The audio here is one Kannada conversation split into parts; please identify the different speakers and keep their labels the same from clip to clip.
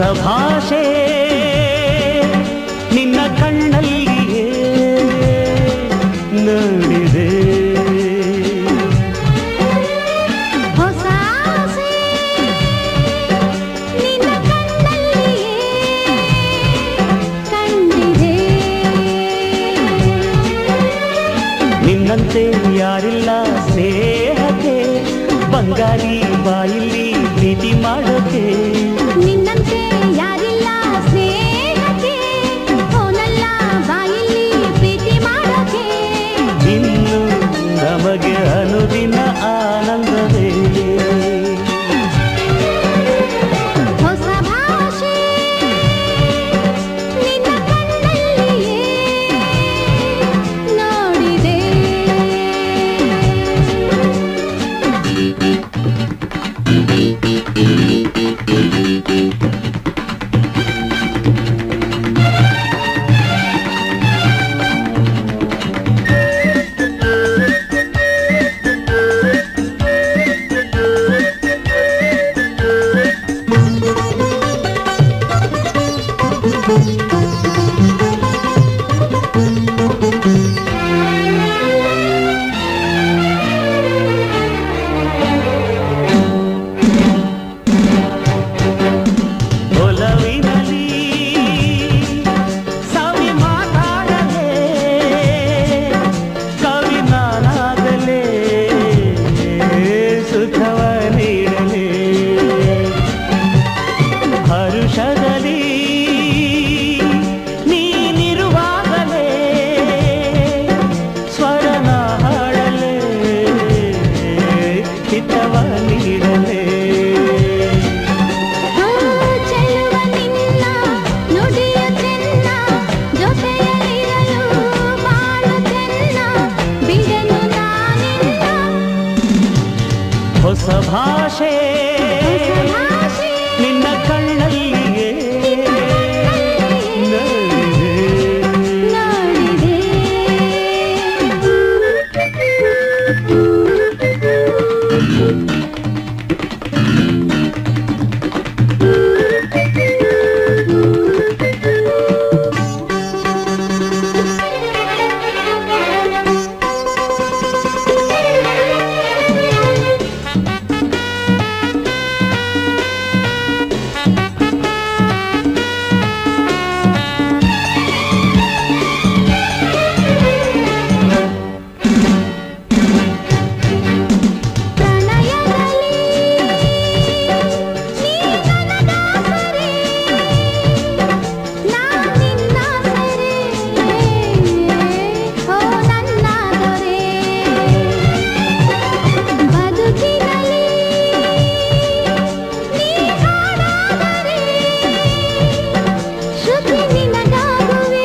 Speaker 1: ಭಾಷೆ ನಿನ್ನ ಕಣ್ಣಲ್ಲಿಯೇ ನೋಡಿದೆ
Speaker 2: ಹೊಸ ಆಸೆ ನಿನ್ನ ಕಣ್ಣಲ್ಲಿಯೇ ಕಂಡಿದೆ
Speaker 1: ನಿನ್ನಂತೆ ಯಾರಿಲ್ಲ ಸ್ನೇಹಕ್ಕೆ ಬಂಗಾರಿ ಬಾಯಿಲಿ ಪ್ರೀತಿ ಮಾಡೋಕೆ
Speaker 2: ನಿನ್ನಂತೆ ಯಾರಿಲ್ಲ ಸ್ನೇಹಕ್ಕೆ ಹೋನಲ್ಲ ಬಾಯಿಲಿ ಪ್ರೀತಿ ಮಾಡೋಕೆ
Speaker 1: ಇನ್ನು ನಮಗೆ ಅನುದಿನ ಆನಂದವೇ
Speaker 2: ಹೊಸ ಭಾಷೆ ನಿನ್ನ ಕಣ್ಣಲ್ಲಿಯೇ ನೋಡಿದೆ
Speaker 1: ಒಲವಿನಲಿ ಸವಿ ಮಾತಾಡಲೇ ಕವಿ ನಾನಾಗಲೇ ಸುಖವ ನೀಡಲೇ ಹರುಷದಲ್ಲಿ ನೀನಿರುವಾಗಲೇ ಸ್ವರನ ಹಾಡಲೇ ಹಿತವ ನೀಡಲೇ
Speaker 2: ಓ ಚೆಲುವ ನಿನ್ನ ನುಡಿಯ ಚೆನ್ನ ಜೊತೆಯಲ್ಲಿರಲು ಬಾಳು ಚೆನ್ನ ಬಿಡನು ನಾನಿಲ್ಲ
Speaker 1: ಹೊಸ ಭಾಷೆ
Speaker 2: ಹೊಸ ಭಾಷೆ
Speaker 1: ನಿನ್ನ ಕಣ್ಣಲ್ಲಿಯೇ ನೋಡಿದೆ.
Speaker 2: ನೋಡಿದೆ ಪ್ರಣಯದಲ್ಲಿ ನೀ ನನಗಾಸರೆ ನಾ ನಿನ್ನ ಸರೆ ಓ ನನ್ನ ದೊರೆ ಬದುಕಿನಲ್ಲಿ ನೀ ಹಾಡಾದರೆ ಶ್ರುತಿ ನಿನಗಾಗುವೆ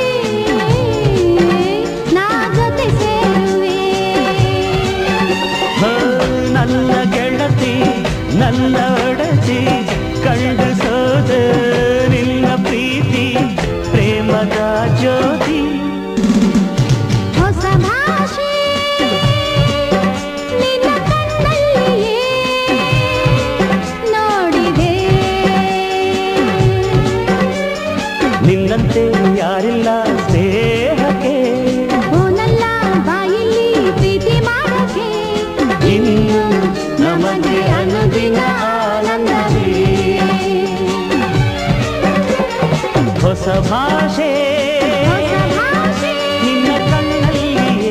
Speaker 2: ನಾ ಜೊತೆ ಸೇರುವೆ
Speaker 1: ಹೋ, ನನ್ನ ಗೆಳತಿ ನನ್ನ ಒಡತಿ ಕಂಡು ಸೋದ ನಿನ್ನ ಪ್ರೀತಿ ಪ್ರೇಮದ ಜ್ಯೋತಿ
Speaker 2: ಹೊಸ ಭಾಷೆ ನಿನ್ನ ಕಣ್ಣಲ್ಲಿಯೇ ನೋಡಿದೆ
Speaker 1: ನಿನ್ನಂತೆ ಯಾರಿಲ್ಲ ಸ್ನೇಹಕ್ಕೆ
Speaker 2: ಓನಲ್ಲ ಬಾಯಿಲಿ ಪ್ರೀತಿ ಮಾಡೋಕೆ
Speaker 1: ಇನ್ನು ನಮಗೆ ಅನುದಿನ ಆನಂದವೇ ಹೊಸ ಭಾಷೆ
Speaker 2: ಹೊಸ ಭಾಷೆ
Speaker 1: ನಿನ್ನ ಕಣ್ಣಲ್ಲಿಯೇ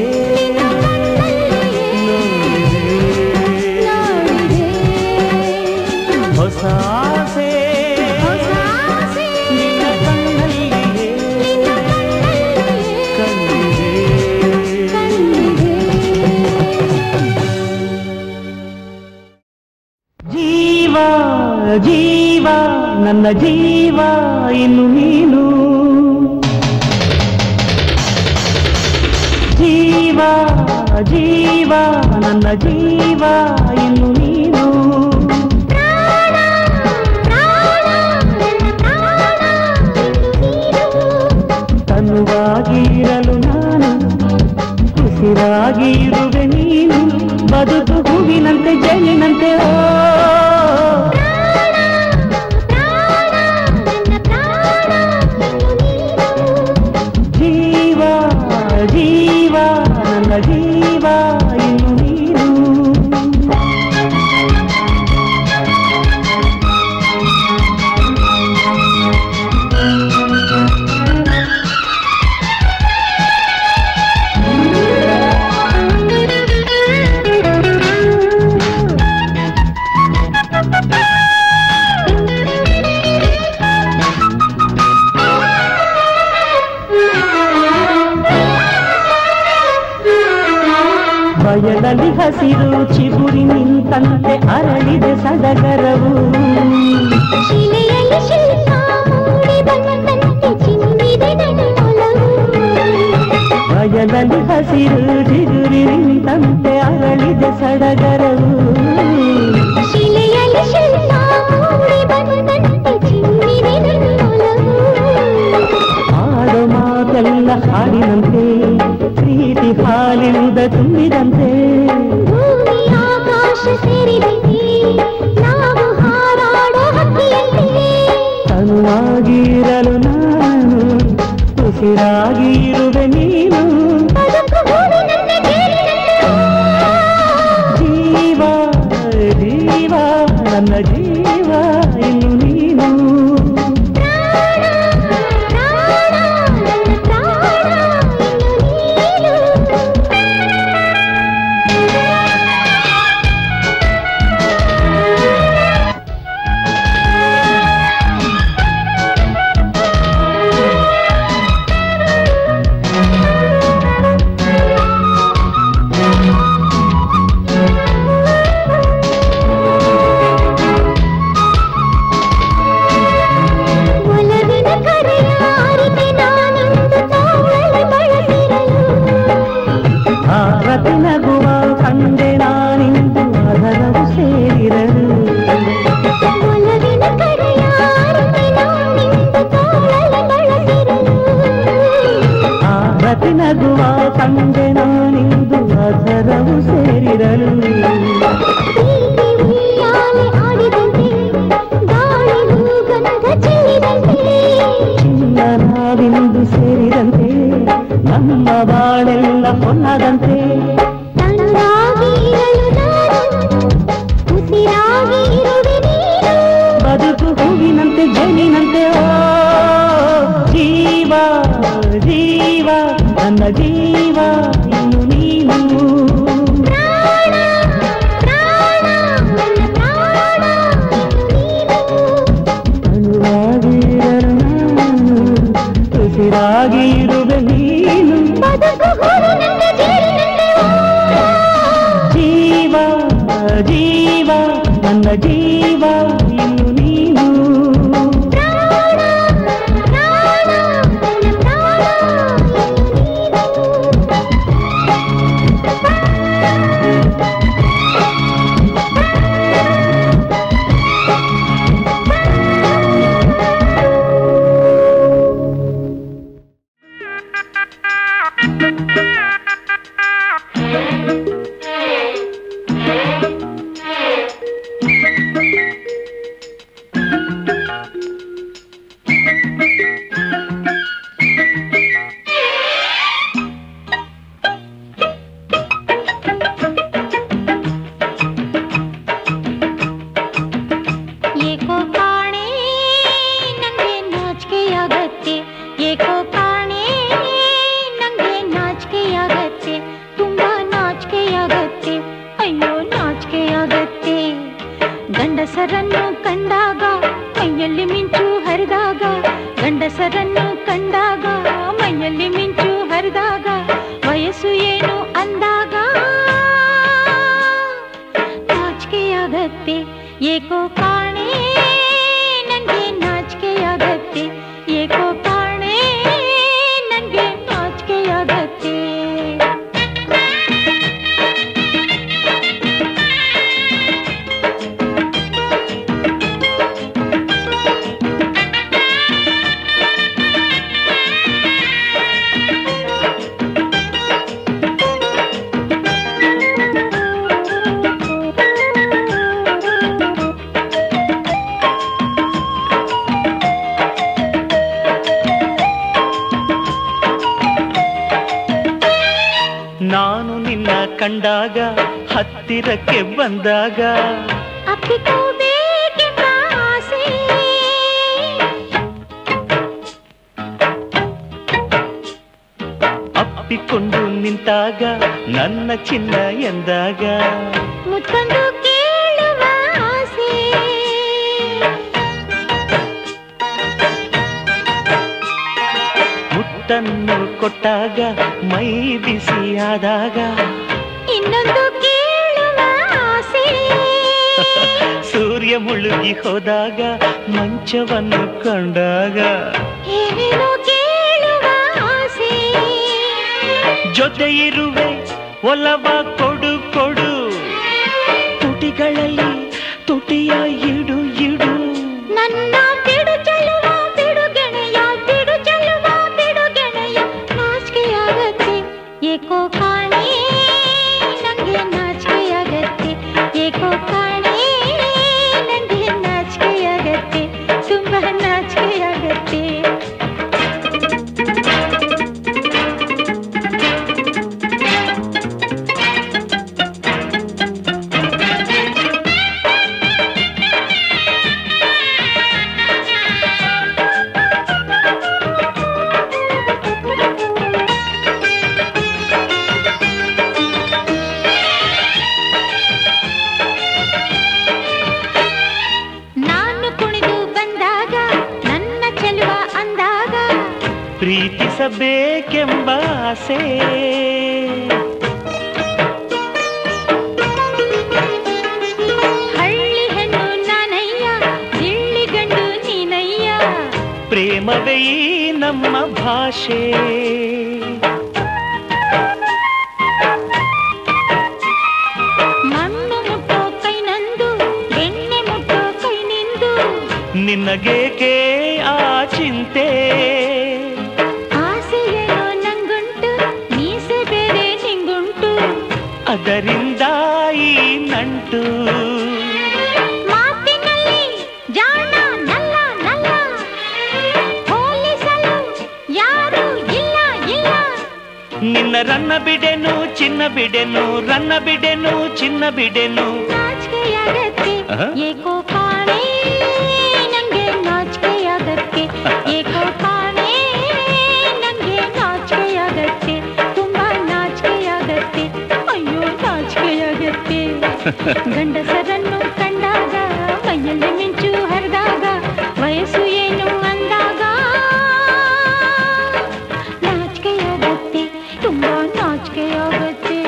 Speaker 1: ನೋಡಿದೆ.
Speaker 2: ನೋಡಿದೆ
Speaker 1: ಹೊಸ ಆಸೆ
Speaker 2: ಹೊಸ ಆಸೆ
Speaker 1: ನಿನ್ನ ಕಣ್ಣಲ್ಲಿಯೇ
Speaker 2: ನಿನ್ನ ಕಣ್ಣಲ್ಲಿಯೇ
Speaker 1: ಕಂಡಿದೆ
Speaker 2: ಕಂಡಿದೆ
Speaker 1: ಜೀವ ಜೀವ ನನ್ನ ಜೀವ ಇನ್ನು ನೀನು ಜೀವ ಜೀವ ನನ್ನ ಜೀವ ಇನ್ನು ನೀನು
Speaker 2: ಪ್ರಾಣ ಪ್ರಾಣ ನನ್ನ ಪ್ರಾಣ ನೀನು
Speaker 1: ತನುವಾಗಿರಲು ನಾನು ಉಸಿರಾಗಿ ಇರುವೆ ನೀನು ಬದುಕು ಹೂವಿನಂತೆ ಜೇನಿನಂತೆ ಓ
Speaker 2: ಪ್ರಾಣ ಪ್ರಾಣ
Speaker 1: ಬಯಲಲ್ಲಿ ಹಸಿರು ಚಿಗುರಿ ನಿಂತಂತೆ ಅರಳಿದೆ ಸಡಗರವು
Speaker 2: ಶಿಲೆಯಲ್ಲಿ ಶಿಲ್ಪ ಮೂಡಿ ಬಂದಂತೆ ಚಿಮ್ಮಿದೆ ನನ್ನೊಲವು
Speaker 1: ಬಯಲಲ್ಲಿ ಹಸಿರು ಚಿಗುರಿ ನಿಂತಂತೆ ಅರಳಿದೆ ಸಡಗರವು
Speaker 2: ಶಿಲೆಯಲ್ಲಿ ಶಿಲ್ಪ ಮೂಡಿ ಬಂದಂತೆ ಚಿಮ್ಮಿದೆ ನನ್ನೊಲವು
Speaker 1: ಆಡೋ ಮಾತೆಲ್ಲ ಹಾಡಿನಂತೆ ಪ್ರೀತಿ ಹಾಲಿಂದ ತುಂಬಿದಂತೆ
Speaker 2: ಭೂಮಿ ಆಕಾಶ ಸೇರಿದಂತೆ ನಾವು ಹಾರಾಡೋ ಹಕ್ಕಿಯಂತೆ
Speaker 1: ತನುವಾಗಿರಲು ನಾನು ಉಸಿರಾಗಿ ಇರುವೆ ನೀನು
Speaker 2: ಬದುಕು ಹೂವಿನಂತೆ ಜೇನಿನಂತೆ
Speaker 1: ಜೀವ ಜೀವ ನನ್ನ ಜೀವ ಇನ್ನು ನೀನು
Speaker 2: ಪ್ರಾಣ ಪ್ರಾಣ ನನ್ನ ಪ್ರಾಣ ಇನ್ನು ನೀನು ಒಲವಿನ ಕರೆಯ ಅರಿತೆ ನಾನೊಂದು ತಾವಳ ಬಳಸಿರಲು
Speaker 1: ಭಾರತಿ ನಗುವ ಕಂಡೆ ನಾನಿಂದು ಅದರವು ಸೇರಿರಲು
Speaker 2: ಒಲವಿನ ಕರೆಯ ಅರಿತೆ ನಾನಿಂದು ತಾವಳ ಬಳಸಿರಲು
Speaker 1: ಭಾರತಿ ನಗುವ ಕಂಡೆ ನಾನಿಂದು ಅದರವು ಸೇರಿರಲು
Speaker 2: ಪ್ರೀತಿ ಉಯ್ಯಾಲೆ ಆಡಿದಂತೆ ಗಾಳಿಗೂ ಗಂಧ ಚೆಲ್ಲಿದಂತೆ
Speaker 1: ಚಿನ್ನ ನಾವಿಂದು ಸೇರಿದಂತೆ ನಮ್ಮ ಬಾಳೆಲ್ಲ ಹೊನ್ನದಂತೆ
Speaker 2: ತಣ್ಣಾಗಿ ಇರಲು ನಾನು ಉಸಿರಾಗಿ ಇರುವೆ ನೀನು
Speaker 1: ಬದುಕು ಹೂವಿನಂತೆ ಜೇನಿನಂತೆ ಓ ಜೀವ ಜೀವ ನನ್ನ ಜೀವ ಇನ್ನು ನೀನು
Speaker 2: ಪ್ರಾಣ ಪ್ರಾಣ ನನ್ನ ಪ್ರಾಣ ಇನ್ನು ನೀನು
Speaker 1: ಅನುವಾಗಿರಲು ನಾನು ಉಸಿರಾಗಿ ಇರುವೆ ನೀನು
Speaker 2: ಬದುಕು ಹೂವಿನಂತೆ ಜೇನಿನಂತೆ ಓ
Speaker 1: ಜೀವ ಜೀವ ನನ್ನ ಜೀವ ಇನ್ನು ನೀನು
Speaker 2: ಪ್ರಾಣ ಪ್ರಾಣ ನನ್ನ ಪ್ರಾಣ ಇನ್ನು ಏಕೋ ಕಾಣೆ ನಂಗೆ ನಾಚಿಕೆಯಾಗತ್ತೆ ಏಕೋ ಕಾಣೆ ನಂಗೆ ನಾಚಿಕೆಯಾಗತ್ತೆ ತುಂಬಾ ನಾಚಿಕೆಯಾಗತ್ತೆ ಅಯ್ಯೋ ನಾಚಿಕೆಯಾಗತ್ತೆ ಗಂಡಸರನ್ನು ಕಂಡಾಗ ಮೈಯಲ್ಲಿ ಮಿಂಚು ಹರಿದಾಗ ಗಂಡಸರನ್ನು ಕಂಡಾಗ ಮೈಯಲ್ಲಿ ಮಿಂಚು ಹರಿದಾಗ ವಯಸ್ಸು ಏನು ಅಂದಾಗ ನಾಚಿಕೆಯಾಗತ್ತೆ ಏಕೋ ಕಾಣೆ ನಂಗೆ ನಾಚಿಕೆಯಾಗತ್ತೆ ಏಕೋ ಕಾಣೆ ನಂಗೆ ನಾಚಿಕೆಯಾಗತ್ತೆ
Speaker 1: ನಾನು ನಿನ್ನ ಕಂಡಾಗ ಹತ್ತಿರಕ್ಕೆ ಬಂದಾಗ
Speaker 2: ಅಪ್ಪಿಕೋಬೇಕೆಂಬ ಆಸೆ
Speaker 1: ಅಪ್ಪಿಕೊಂಡು ನಿಂತಾಗ ನನ್ನ ಚಿನ್ನ ಎಂದಾಗ
Speaker 2: ಮುತ್ತೊಂದು ಕೇಳುವ ಆಸೆ
Speaker 1: ಮುತ್ತನ್ನು ಕೊಟ್ಟಾಗ ಮೈ ಬಿಸಿಯಾದಾಗ
Speaker 2: ಇನ್ನೊಂದು ಕೇಳುವ ಆಸೆ
Speaker 1: ಸೂರ್ಯ ಮುಳುಗಿ ಹೋದಾಗ ಮಂಚವನ್ನು ಕಂಡಾಗ
Speaker 2: ಏನೇನೋ ಕೇಳುವ ಆಸೆ
Speaker 1: ಜೊತೆ ಇರುವೆ ಒಲವ ಕೊಡು ಕೊಡು ತುಟಿಗಳಲ್ಲಿ ತುಟಿಯ ಇಡು ಇಡು
Speaker 2: ನನ್ನ ಬಿಡು ಚೆಲುವ ಬಿಡು ಗೆಳೆಯ ಬಿಡು ಚೆಲುವ ಬಿಡು ಗೆಳೆಯ ನಾಚಿಕೆಯಾಗತ್ತೆ ಏಕೋ ಕಾಣೆ ನಂಗೆ ನಾಚಿಕೆಯಾಗತ್ತೆ ಏಕೋ ಕಾಣೆ ನಂಗೆ ನಾಚಿಕೆಯಾಗತ್ತೆ ತುಂಬಾ ನಾಚಿಕೆಯಾಗತ್ತೆ ನಾನು ಕುಣಿದು ಬಂದಾಗ ನನ್ನ ಚೆಲುವ ಅಂದಾಗ
Speaker 1: ಪ್ರೀತಿಸಬೇಕೆಂಬ ಆಸೆ
Speaker 2: ಹಳ್ಳಿ ಹೆಣ್ಣು ನಾನಯ್ಯ ದಿಳ್ಳಿ ಗಂಡು ನೀನಯ್ಯ
Speaker 1: ಪ್ರೇಮವೇ ಈ ನಮ್ಮ ಭಾಷೆ
Speaker 2: ಮಣ್ಣು ಮುಟ್ಟೋ ಕೈ ನಂದು ಎಣ್ಣೆ ಮುಟ್ಟೋ ಕೈ ನಿಂದು
Speaker 1: ನಿನಗೇಕೆ ಆ ಚಿಂತೆ
Speaker 2: ಆಸೆಯೇನೋ ನಂಗುಂಟು ಮೀಸೆ ಬೇರೆ ನಿಂಗುಂಟು
Speaker 1: ಅದರಿಂದ ಈ ನಂಟು
Speaker 2: ಮಾತಿನಲ್ಲಿ ಜಾಣ ನಲ್ಲ ನಲ್ಲ ಹೋಲಿಸಲು ಯಾರು ಇಲ್ಲ ಇಲ್ಲ
Speaker 1: ನಿನ್ನ ರನ್ನ ಬಿಡೆನು ಚಿನ್ನ ಬಿಡೆನು ರನ್ನ ಬಿಡೆನು ಚಿನ್ನ ಬಿಡೆನು
Speaker 2: ನಾಚಿಕೆಯಾಗತ್ತೆ
Speaker 1: ಆಹಾ.
Speaker 2: ಏಕೋ ಕಾಣೆ ನಂಗೆ ನಾಚಿಕೆಯಾಗತ್ತೆ ಏಕೋ ಕಾಣೆ ನಂಗೆ ನಾಚಿಕೆಯಾಗತ್ತೆ ತುಂಬಾ ನಾಚಿಕೆಯಾಗತ್ತೆ ಅಯ್ಯೋ ನಾಚಿಕೆಯಾಗತ್ತೆ ಗಂಡಸರನ್ನು ಕಂಡಾಗ ಮೈಯಲ್ಲಿ ಮಿಂಚು ಹರಿದಾಗ ವಯಸ್ಸು ಏನು ಅಂದಾಗ ನಾಚಿಕೆಯಾಗತ್ತೆ ತುಂಬಾ ನಾಚಿಕೆಯಾಗತ್ತೆ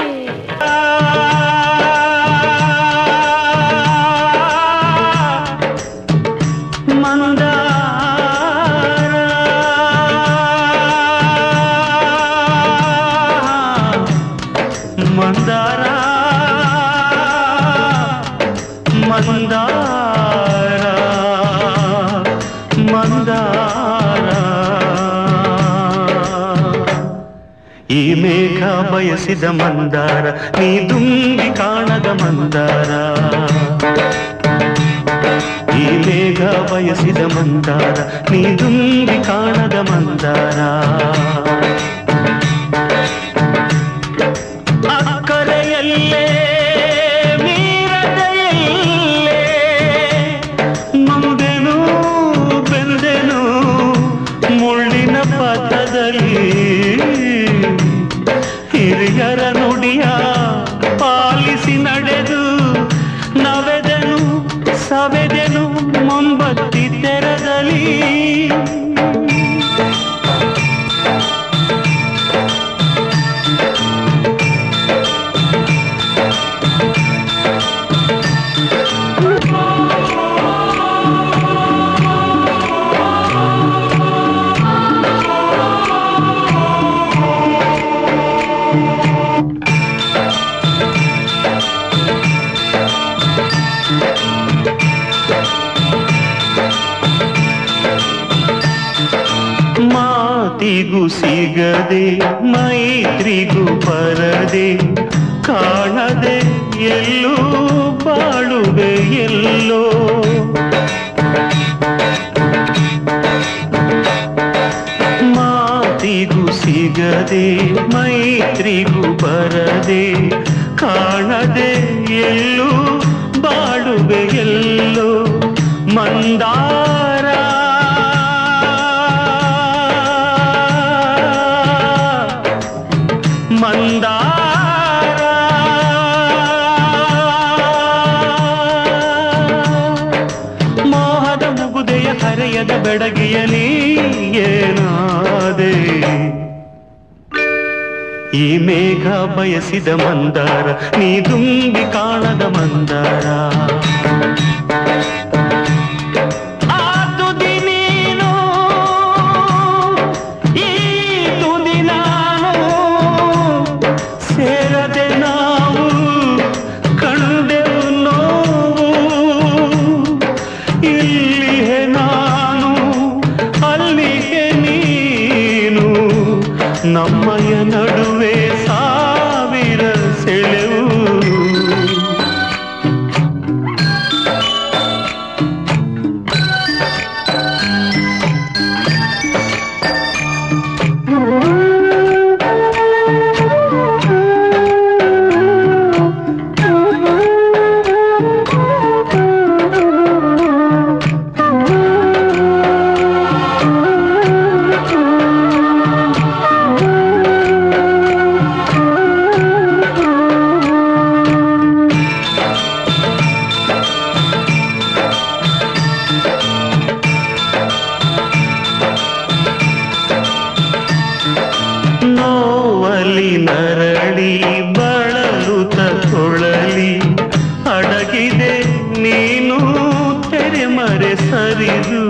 Speaker 1: ಮಂದಾರ ಮಂದಾರ ಮಂದಾರ ಈ ಮೇಘ ಬಯಸಿದ ಮಂದಾರ ನೀ ದುಂಬಿ ಕಾಣದ ಮಂದಾರ ಈ ಮೇಘ ಬಯಸಿದ ಮಂದಾರ ನೀ ದುಂಬಿ ಕಾಣದ ಮಂದಾರ ಅಕ್ಕರೆಯಲ್ಲೇ ಮೀರದೆಯಲ್ಲೇ ನೊಂದೆನು ಬೆಂದೆನು ಮುಳ್ಳಿನ ಪಥದಲ್ಲಿ ಹಿರಿಯರ ನುಡಿಯ ಪಾಲಿಸಿ ನಡೆದು ನವೆದೆನು ಸವೆದೆನು ಮೊಂಬತ್ತಿ ತೆರದಲ್ಲಿ ಮಾತಿಗೂ ಸಿಗದೆ ಮೈತ್ರಿಗೂ ಬರದೆ ಕಾಣದೆ ಎಲ್ಲೂ ಬಾಳುವೆ ಎಲ್ಲೋ ಮಾತಿಗೂ ಸಿಗದೆ ಮೈತ್ರಿಗೂ ಬರದೆ ಕಾಣದೆ ಎಲ್ಲೂ ಬಾಳುವೆ ಎಲ್ಲೋ ಮಂದಾರ ಮಂದಾರ ಮೋಹದ ಮುಗುದೆಯ ಕರೆಯದ ಬೆಡಗಿಯಲಿ ಏನಾದೆ ಈ ಮೇಘ ಬಯಸಿದ ಮಂದಾರ ನೀ ದುಂಬಿ ಕಾಣದ ಮಂದಾರ ಆ ತುದಿ ನೀನು ಈ ತುದಿ ನಾನು ಸೇರದೆ ನಾವು ಕಂಡೆವು ನೋವು ಇಲ್ಲಿಯೇ ನಾನು ಅಲ್ಲಿಗೆ ನೀನು ನಮ್ಮಯ ನಡುವೆ ಸಾವಿರ ಸೆಳೆವು ನೋವಲಿ ನರಳಿ ಬಳಲುತ ತೊಳಲಿ ಅಡಗಿದೆ ನೀನು ತೆರೆಮರೆ ಸರಿದು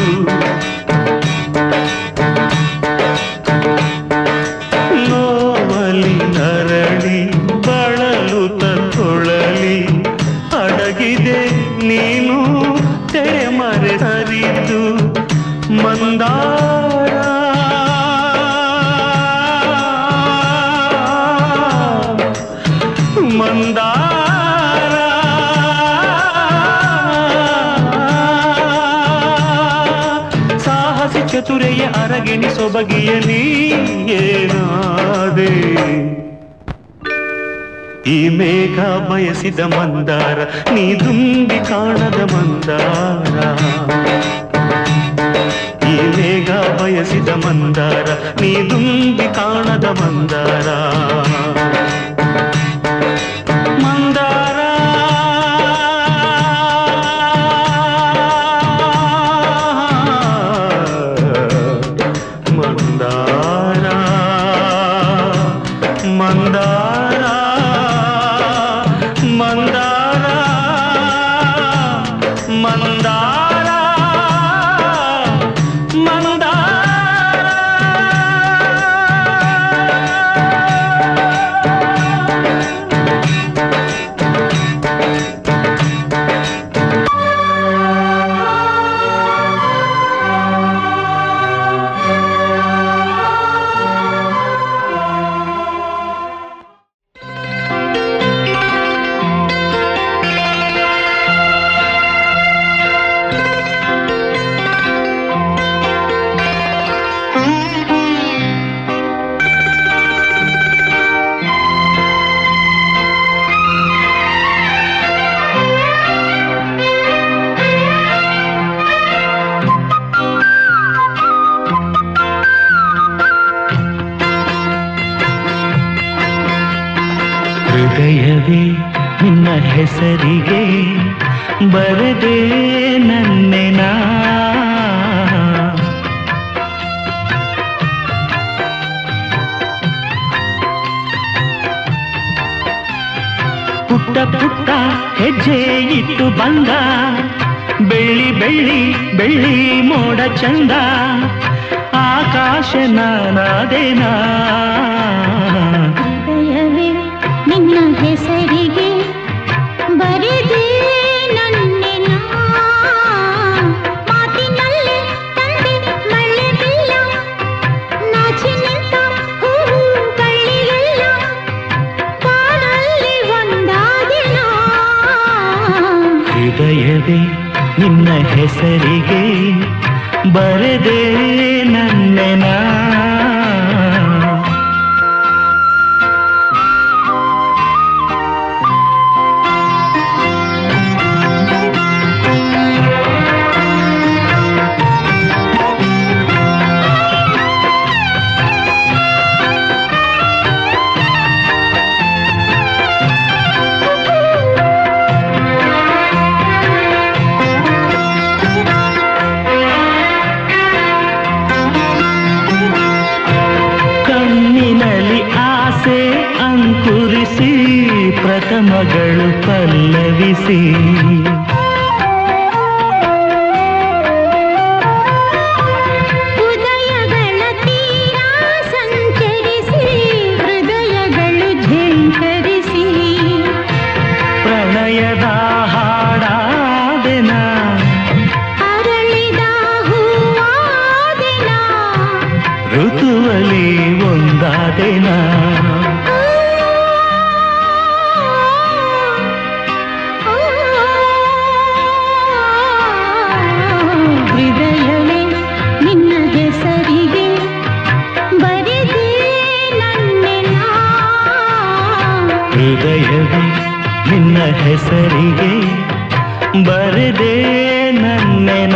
Speaker 1: ನೋವಲಿ ನರಳಿ ಬಳಲುತ ತೊಳಲಿ ಅಡಗಿದೆ ನೀನು ತೆರೆಮರೆ ಸರಿದು ಮಂದಾರ ಮಂದಾರ ಸಾಹಸಿ ಚತುರೆಯ ಅರಗಿಣಿ ಸೊಬಗಿಯ ನೀನಾದೆ ಈ ಮೇಘ ಬಯಸಿದ ಮಂದಾರ ನೀ ದುಂಬಿ ಕಾಣದ ಮಂದಾರ ಈ ಮೇಘ ಬಯಸಿದ ಮಂದಾರ ನೀ ದುಂಬಿ ಕಾಣದ ಮಂದಾರ ಮಂದಾರ ಮಂದಾರ ಮಂದಾರ ಮಂದಾರ ಮಂದಾರ ಮಂದಾರ ಹೃದಯವೇ ನಿನ್ನ ಹೆಸರಿಗೆ ಬರದೆ ನನ್ನೆನ ಪುಟ್ಟ ಪುಟ್ಟ ಹೆಜ್ಜೆ ಇಟ್ಟು ಬಂದ ಬೆಳ್ಳಿ ಬೆಳ್ಳಿ ಬೆಳ್ಳಿ ಮೋಡ ಚಂದ ಆಕಾಶ ನಾನಾದೇನಾ
Speaker 2: ಹೃದಯವೇ ನಿನ್ನ ಹೆಸರಿಗೆ ಬರೆದೆ ನನ್ನೆನ ಮಾತಿನಲ್ಲಿ ತಂದೆ ಮಳೆದಿಲ್ಲ ನಾಚಿ ನಿಂತ ಹೂವು ಬಳ್ಳಿಯೆಲ್ಲ ಕಾಡಲ್ಲಿ ಒಂದಾದಿನ
Speaker 1: ಹೃದಯವೇ ನಿನ್ನ ಹೆಸರಿಗೆ ಬರದೆ ನನ್ನೆನ ಮಗಳು ಪಲ್ಲವಿಸಿ
Speaker 2: ಉದಯಗಳ ತೀರ ಸಂಚರಿಸಿ ಹೃದಯಗಳು ಝೇಂಕರಿಸಿ
Speaker 1: ಪ್ರಣಯದ ಹಾಡಾದೆನ
Speaker 2: ಅರಳಿದ ಹೂವಾದೆನ
Speaker 1: ಋತುವಲಿ ಒಂದಾದೆನ
Speaker 2: ಹೃದಯವೇ ನಿನ್ನ ಹೆಸರಿಗೆ ಬರೆದೇ ನನ್ನೆನ
Speaker 1: ಹೃದಯವೇ ನಿನ್ನ ಹೆಸರಿಗೆ ಬರೆದೇ ನನ್ನೆನ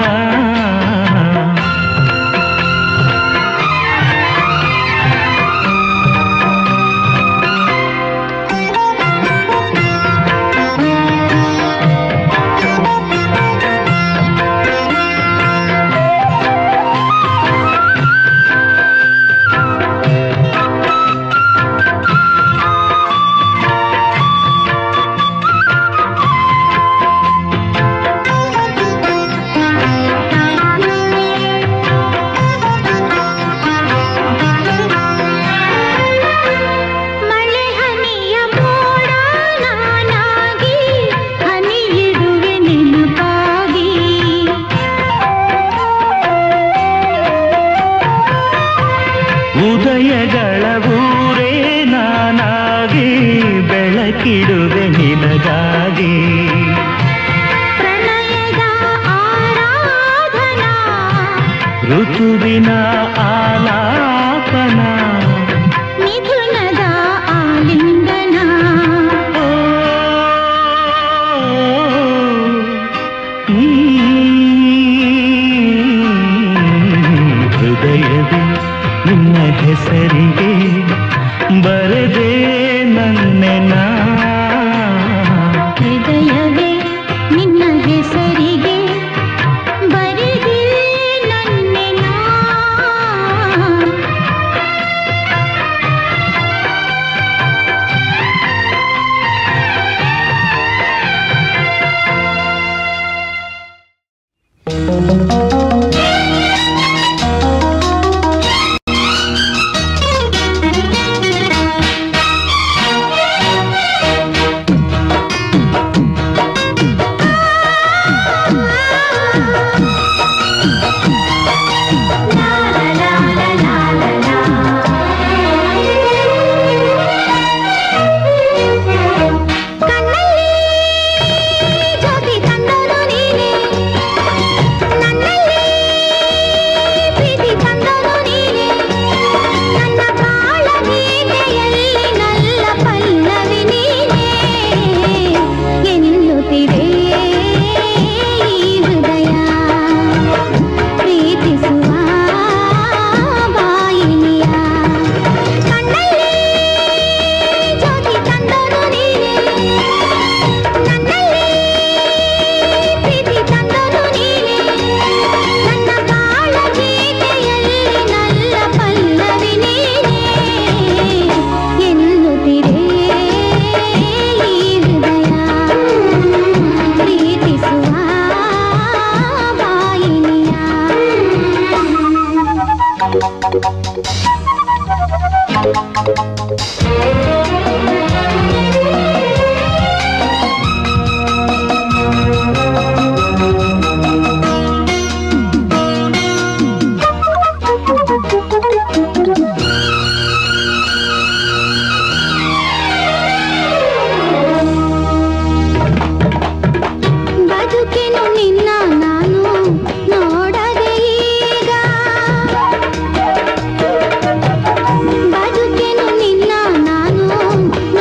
Speaker 2: ಮಳೆ ಹನಿಯ ಮೋಡ ನಾನಾಗಿ ಹನಿಯಿಡುವೆ ನೆನಪಾಗಿ
Speaker 1: ಉದಯಗಳ ಊರೇ ನಾನಾಗಿ ಬೆಳಕಿಡುವೆ ನಿನಗಾಗಿ
Speaker 2: ಪ್ರಣಯದ ಆರಾಧನಾ
Speaker 1: ಋತುವಿನ ಆಲಾಪನ
Speaker 2: ಮಿಥುನದ ಆಲಿಂಗನ
Speaker 1: ಓ, ಹ್ಮ್, ಹೃದಯವೇ ನಿನ್ನ ಹೆಸರಿಗೆ ಬರದೆ ನನ್ನೆನ
Speaker 2: ಹೃದಯವೇ ನಿನ್ನ ಹೆಸರಿಗೆ ಬರೆದೇ ನನ್ನೆನ ಕಣ್ಣಲ್ಲಿ ಜ್ಯೋತಿ ತಂದನು ನೀನೆ ನನ್ನಲ್ಲಿ ಪ್ರೀತಿ ತಂದನು ನೀನೆ ನನ್ನ ಬಾಳ ಗೀತೆಯಲ್ಲಿ ನಲ್ಲ ಪಲ್ಲವಿ ನೀನೆ ಎನ್ನುತ್ತಿದೆ ಈ ಹೃದಯ ಪ್ರೀತಿಸುವ ಬಾಯಿನಿಯ ಕಣ್ಣಲ್ಲಿ ಜ್ಯೋತಿ ತಂದನು ನೀನೆ ನನ್ನಲ್ಲಿ ಪ್ರೀತಿ ತಂದನು ನೀನೆ ನನ್ನ ಬಾಳ ಗೀತೆಯಲ್ಲಿ ನಲ್ಲ ಪಲ್ಲವಿ ನೀನೆ ಎನ್ನುತ್ತಿದೆ ಈ ಹೃದಯ ಪ್ರೀತಿಸುವ ಬಾಯಿನಿಯ ಬದುಕಿನು ನಿನ್ನ ನಾನು ನೋಡದೆ ಈಗ ಬದುಕಿನು ನಿನ್ನ ನಾನು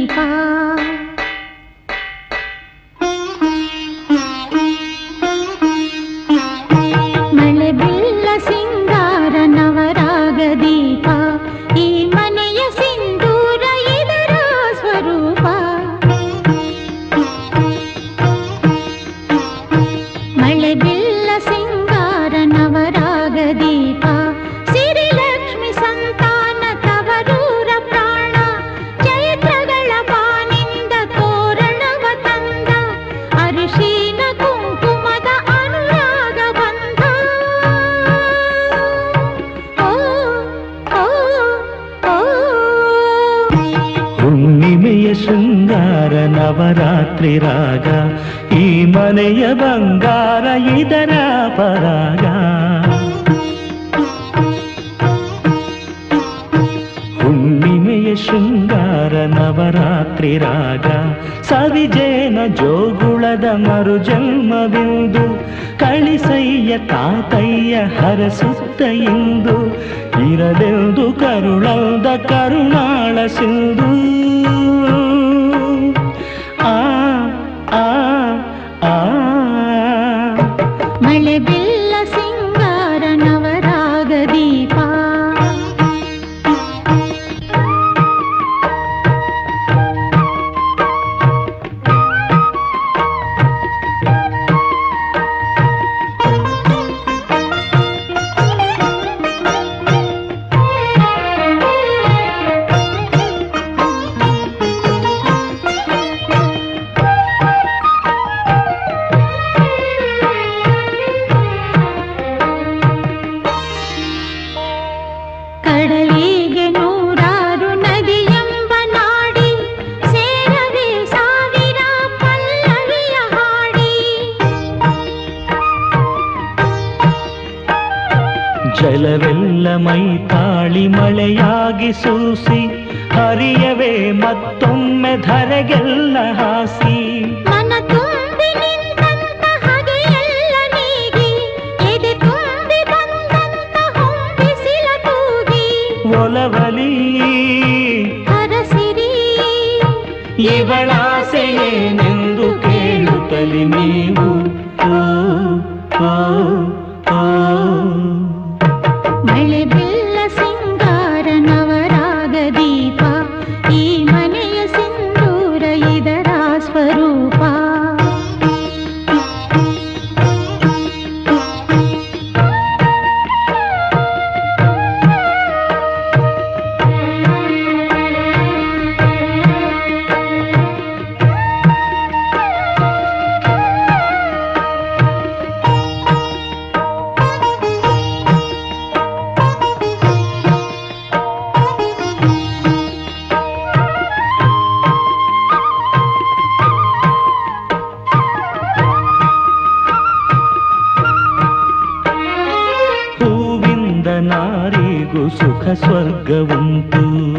Speaker 2: ದೀಪ ಮಳೆ ಬಿಲ್ಲ ಸಿಂಗಾರ ನವರಾಗ ದೀಪ ಈ ಮನೆಯ ಸಿಂಧೂರ ಇದರ ಸ್ವರೂಪ ಮಳೆ ಬಿಲ್ಲ ಸಿಂಗಾರ ನವರಾಗ ದೀಪ ಸಿರಿಲಕ್ಷ್ಮಿ ಸಂತಾನ ತವರೂರ ಪ್ರಾಣ ಚೈತ್ರಗಳ ಬಾನಿಂದ ತೋರಣವ ತಂದ ಅರಿಶಿನ ಕುಂಕುಮದ ಅನುರಾಗ ಬಂಧ ಓ ಓ ಓ
Speaker 1: ಹುಣ್ಣಿಮೆಯ ಶೃಂಗಾರ ನವರಾತ್ರಿ ರಾಗ ಈ ಮನೆಯ ಬಂಗಾರ ಇದರ ಪರಾಗ ಹುಣ್ಣಿಮೆಯ ಶೃಂಗಾರ ನವರಾತ್ರಿ ರಾಗ ಸವಿಜೇನ ಜೋಗುಳದ ಮರುಜನ್ಮವೆಂದು ಕಳಿಸಯ್ಯ ತಾತಯ್ಯ ಹರಸುತ್ತ ಇಂದು ಇರದೆಂದು ಕರುಳದ ಕರುಣಾಳ ಸಿಂಧು ಆ ಆ ಆ
Speaker 2: ಮಳೆ ಬಿಲ್ಲ ಸಿಂಗಾರ ನವರಾಗ ದೀಪ ಕಡಲಿಗೆ ನೂರಾರು ನದಿಯೆಂಬ ನಾಡಿ ಸೇರದೆ ಸಾವಿರ ಪಲ್ಲವಿಯ ಹಾಡಿ
Speaker 1: ಜಲವೆಲ್ಲ ಮೈ ತಾಳಿ ಮಳೆಯಾಗಿ ಸೂಸಿ ಹರಿಯವೇ ಮತ್ತೊಮ್ಮೆ ಧರೆಗೆಲ್ಲ ಹಾಸಿ
Speaker 2: ಮನ ತುಂಬಿ ನಿಂತಂತ ಹಗೆಯೆಲ್ಲ ನೀಗಿ ಎದೆ ತುಂಬಿ ಬಂದಂತ ಹೊಂಬಿಸಿಲ ತೂಗಿ
Speaker 1: ಒಲವಲಿ
Speaker 2: ಹರಸಿರಿ
Speaker 1: ಇವಳಾಸೆಯೇನೆಂದು ಕೇಳುತ್ತಲಿ ನೀವು ಓ, ಓ, ಓ.
Speaker 2: ಮಳೆ ಬಿಲ್ಲ ಸಿಂಗಾರ ನವರಾಗ ದೀಪ ಈ ಮನೆಯ ಸಿಂಧೂರ ಇದರ ಸ್ವರೂಪ
Speaker 1: ಹೂವಿಂದ ನಾರಿಗೂ ಸುಖ ಸ್ವರ್ಗವುಂಟು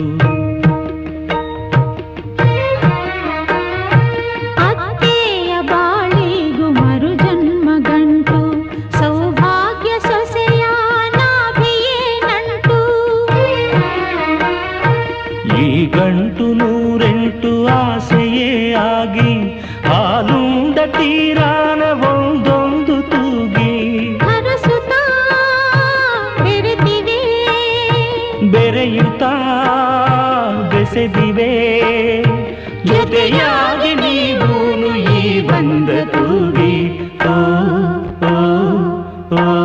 Speaker 2: ಅತ್ತೆಯ ಬಾಳಿಗೂ ಮರು ಜನ್ಮ ಗಂಟು ಸೌಭಾಗ್ಯ ಸೊಸೆಯ ನಾಭಿಯೇ ನಂಟು
Speaker 1: ಈ ಗಂಟು ನೂರೆಂಟು ಆಸೆಯೇ ಆಗಿ ಹಾಲುಂಡ ತೀರಾನ ಒಂದೊಂದು ತೂಗಿ
Speaker 2: ಹರಸುತ್ತ ಬೆರೆತಿವೆ
Speaker 1: ಬೆರೆಯುತ್ತಾ ಬೆಸೆದಿವೆ ಜೊತೆಯಾಗಿ ನೀವೂನು ಈ ಬಂದ ತೂಗಿ ಓ ಓ ಓ